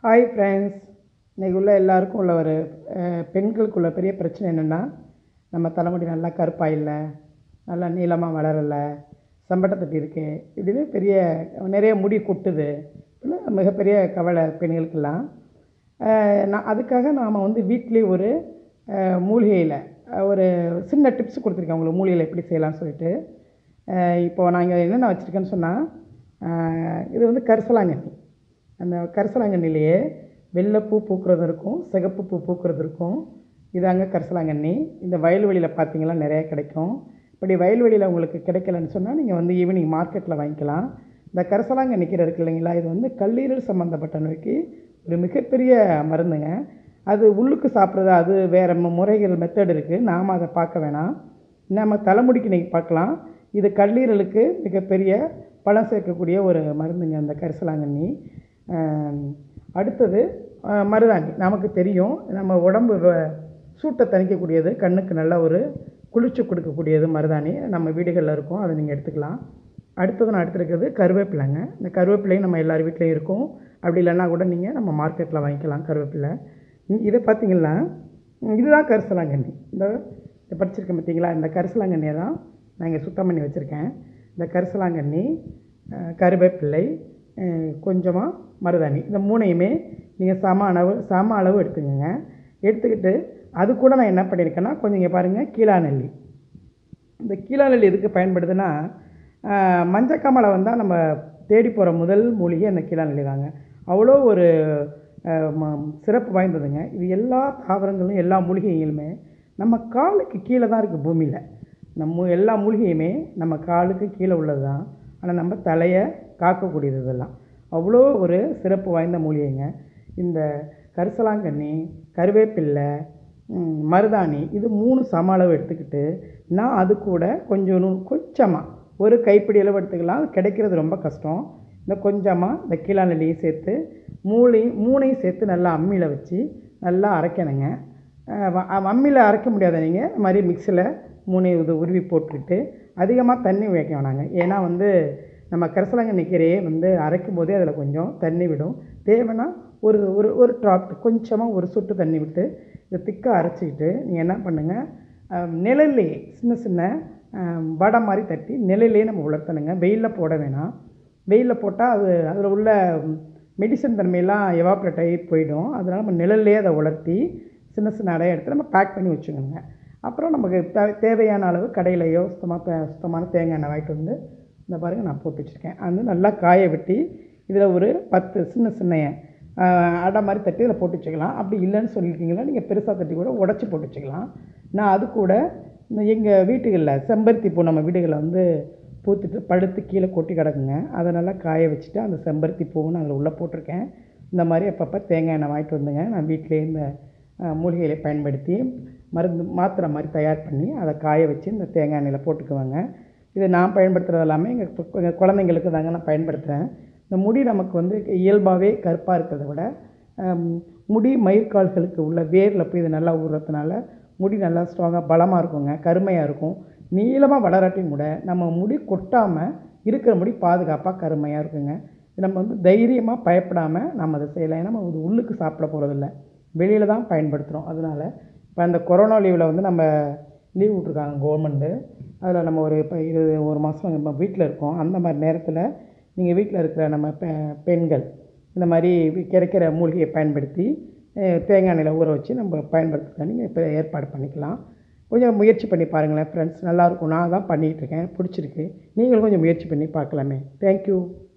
hi friends இன்றைக்கி உள்ள எல்லாருக்கும் உள்ள ஒரு அஹ், பெண்களுக்குள்ள பெரிய பிரச்சனை என்னென்னா நம்ம தலைமுடி நல்லா கருப்பாக இல்லை நல்லா நீளமாக வளரலை சம்பட்டை தட்டி இருக்கு இப்படின்னு பெரிய நிறைய முடி கொட்டுது இப்படின்னு மிகப்பெரிய கவலை பெண்களுக்கெல்லாம் அஹ், நான் அதுக்காக நாம் வந்து வீட்டிலே ஒரு அஹ், மூலிகையில் அஹ், ஒரு சின்ன டிப்ஸ் கொடுத்துருக்கேன் உங்களுக்கு மூலிகையில் எப்படி செய்யலாம்னு சொல்லிட்டு அஹ், இப்போ நான் இங்கே என்னென்ன வச்சுருக்கேன்னு சொன்னால் இது வந்து கரிசலாங்கண்ணி அந்த கரிசலாங்கண்ணிலேயே வெள்ளை பூ பூக்கிறது இருக்கும் சிகப்பு பூ பூக்கிறது இருக்கும் இதாங்க கரிசலாங்கண்ணி இந்த வயல்வெளியில் பார்த்தீங்கன்னா நிறைய கிடைக்கும் இப்படி வயல்வெளியில் உங்களுக்கு கிடைக்கலன்னு சொன்னால் நீங்கள் வந்து ஈவினிங் மார்க்கெட்டில் வாங்கிக்கலாம் இந்த கரிசலாங்கண்ணி கீரை இருக்கு இல்லைங்களா இது வந்து கல்லீரல் சம்மந்தப்பட்ட நோய்க்கு ஒரு மிகப்பெரிய மருந்துங்க அது உள்ளுக்கு சாப்பிட்றது அது வேறு முறைகள் மெத்தட் இருக்குது நாம் அதை பார்க்க வேணாம் நம்ம தலைமுடிக்கு இன்றைக்கி பார்க்கலாம் இது கல்லீரலுக்கு மிகப்பெரிய பலம் சேர்க்கக்கூடிய ஒரு மருந்துங்க அந்த கரிசலாங்கண்ணி ஆம், அடுத்தது ஆ, மருதாணி நமக்கு தெரியும் நம்ம உடம்பு வ- சூட்டை தணிக்கக்கூடியது கண்ணுக்கு நல்ல ஒரு குளிர்ச்சி கொடுக்கக்கூடியது மருதாணி நம்ம வீடுகளில் இருக்கும் அதை நீங்கள் எடுத்துக்கலாம் அடுத்தது நான் எடுத்துருக்கிறது கருவேப்பிலைங்க இந்த கருவேப்பிலையும் நம்ம எல்லார் வீட்லேயும் இருக்கும் அப்படி இல்லைன்னா கூட நீங்கள் நம்ம மார்க்கெட்டில் வாங்கிக்கலாம் கருவேப்பிலை இ- இதை பார்த்தீங்கன்னா ம், இதுதான் கரிசலாங்கண்ணி இந்த இதை படிச்சிருக்கேன் பார்த்தீங்களா இந்த கரிசலாங்கண்ணியை தான் நான் இங்கே சுத்தம் பண்ணி வச்சுருக்கேன் இந்த கரிசலாங்கண்ணி அஹ், கருவேப்பிலை கொஞ்சமாக மருதாணி இந்த மூணையுமே நீங்கள் சம அளவு சம அளவு எடுத்துக்கோங்க எடுத்துக்கிட்டு அது கூட நான் என்ன பண்ணியிருக்கேன்னா கொஞ்சம் இங்கே பாருங்கள் கீழாநெல்லி இந்த கீழாநெல்லி எதுக்கு பயன்படுதுன்னா ஆஹ், மஞ்சக்காமலை வந்தால் நம்ம தேடி போகிற முதல் மூலிகை அந்த கீழாநெல்லி தாங்க அவ்வளோ ஒரு ஆஹ், ம- சிறப்பு வாய்ந்ததுங்க இது எல்லா தாவரங்களும் எல்லா மூலிகைகளுமே நம்ம காலுக்கு கீழே தான் இருக்குது பூமியில் நம்ம எல்லா மூலிகையுமே நம்ம காலுக்கு கீழே உள்ளது தான் ஆனால் நம்ம தலையை காக்கக்கூடியது இதெல்லாம் அவ்வளோ ஒரு சிறப்பு வாய்ந்த மூலிகைங்க இந்த கரிசலாங்கண்ணி கருவேப்பில்லை ம், மருதாணி இது மூணு சம அளவு எடுத்துக்கிட்டு நான் அது கூட கொஞ்சம் கொஞ்சமாக ஒரு கைப்பிடி அளவு எடுத்துக்கலாம் அது கிடைக்கிறது ரொம்ப கஷ்டம் இந்த கொஞ்சமாக இந்த கீழாநெல்லியும் சேர்த்து மூளையும் மூணையும் சேர்த்து நல்லா அம்மியில் வச்சு நல்லா அரைக்கணுங்க அம்மியில் அரைக்க முடியாத நீங்கள் இந்த மாதிரி மிக்சியில் மூணையும் இது உருவி போட்டுக்கிட்டு அதிகமாக தண்ணி வைக்க வேணாங்க ஏன்னா வந்து நம்ம கரிசலாங்கண்ணி கீரையை வந்து அரைக்கும் போதே அதில் கொஞ்சம் தண்ணி விடும் தேவைன்னா ஒரு ஒரு ஒரு ட்ராப் கொஞ்சமாக ஒரு சொட்டு தண்ணி விட்டு இதை திக்காக அரைச்சிக்கிட்டு நீங்கள் என்ன பண்ணுங்கள் நிழல்லே சின்ன சின்ன ஆம், வடை மாதிரி தட்டி நிழல்லே நம்ம உலர்த்தணுங்க வெயிலில் போட வேணாம் வெயிலில் போட்டால் அது அதில் உள்ள மெடிசன் தன்மையெல்லாம் எவாப்ரேட் ஆகி போயிடும் அதனால் நம்ம நிழல்லே அதை உலர்த்தி சின்ன சின்ன அடையை எடுத்து நம்ம பேக் பண்ணி வச்சுக்கோங்க அப்புறம் நமக்கு தே- தேவையான அளவு கடையிலையோ சுத்தமாக சுத்தமான தேங்காய் எண்ணெய் வாங்கிட்டு வந்து இந்த பாருங்கள் நான் போட்டு வச்சுருக்கேன் அது நல்லா காய வெட்டி இதில் ஒரு பத்து சின்ன சின்ன ஆஹ், அடை மாதிரி தட்டி இதில் போட்டு வச்சுக்கலாம் அப்படி இல்லைன்னு சொல்லியிருக்கீங்களா நீங்கள் பெருசாக தட்டி கூட உடச்சி போட்டு வச்சுக்கலாம் நான் அது கூட எங்கள் வீட்டுகளில் செம்பருத்தி பூ நம்ம வீடுகளில் வந்து பூத்துட்டு படுத்து கீழே கொட்டி கிடக்குங்க அதை நல்லா காய வச்சுட்டு அந்த செம்பருத்தி பூவும் நான் அதில் உள்ளே போட்டிருக்கேன் இந்த மாதிரி அப்பப்போ தேங்காய் எண்ணெய் வாங்கிட்டு வந்துங்க நான் வீட்டிலே இந்த ஆஹ், மூலிகைகளை பயன்படுத்தி மருந்து மாத்திரை மாதிரி தயார் பண்ணி அதை காய வச்சு இந்த தேங்காய் எண்ணெயில் போட்டுக்குவேங்க இதை நான் பயன்படுத்துகிறது எல்லாமே எங்கள் எங்கள் குழந்தைங்களுக்கு தாங்க நான் பயன்படுத்துகிறேன் இந்த முடி நமக்கு வந்து இயல்பாகவே கருப்பாக இருக்கிறத விட ஆம், முடி மயிர்கால்களுக்கு உள்ள வேரில் போய் இது நல்லா ஊறுறதுனால முடி நல்லா ஸ்ட்ராங்காக பலமாக இருக்குங்க கருமையாக இருக்கும் நீளமாக வளராட்டியும் கூட நம்ம முடி கொட்டாமல் இருக்கிற முடி பாதுகாப்பாக கருமையாக இருக்குங்க இது நம்ம வந்து தைரியமாக பயப்படாமல் நம்ம அதை செய்யலாம் ஏன்னா நம்ம இது உள்ளுக்கு சாப்பிட போகிறதில்ல வெளியில் தான் பயன்படுத்துகிறோம் அதனால் இப்போ அந்த கொரோனா லீவில் வந்து நம்ம லீவ் விட்ருக்காங்க கவர்மெண்ட்டு அதில் நம்ம ஒரு இப்போ இது ஒரு மாதம் நம்ம வீட்டில் இருக்கோம் அந்த மாதிரி நேரத்தில் நீங்கள் வீட்டில் இருக்கிற நம்ம பெ பெண்கள் இந்த மாதிரி வி- கிடைக்கிற மூலிகையை பயன்படுத்தி அஹ், தேங்காய் எண்ணெயில் ஊற வச்சு நம்ம பயன்படுத்த நீங்கள் இப்போ ஏற்பாடு பண்ணிக்கலாம் கொஞ்சம் முயற்சி பண்ணி பாருங்களேன் ஃப்ரெண்ட்ஸ் நல்லாயிருக்கும் நான் தான் பண்ணிகிட்டு இருக்கேன் பிடிச்சிருக்கு நீங்களும் கொஞ்சம் முயற்சி பண்ணி பார்க்கலாமே தேங்க்யூ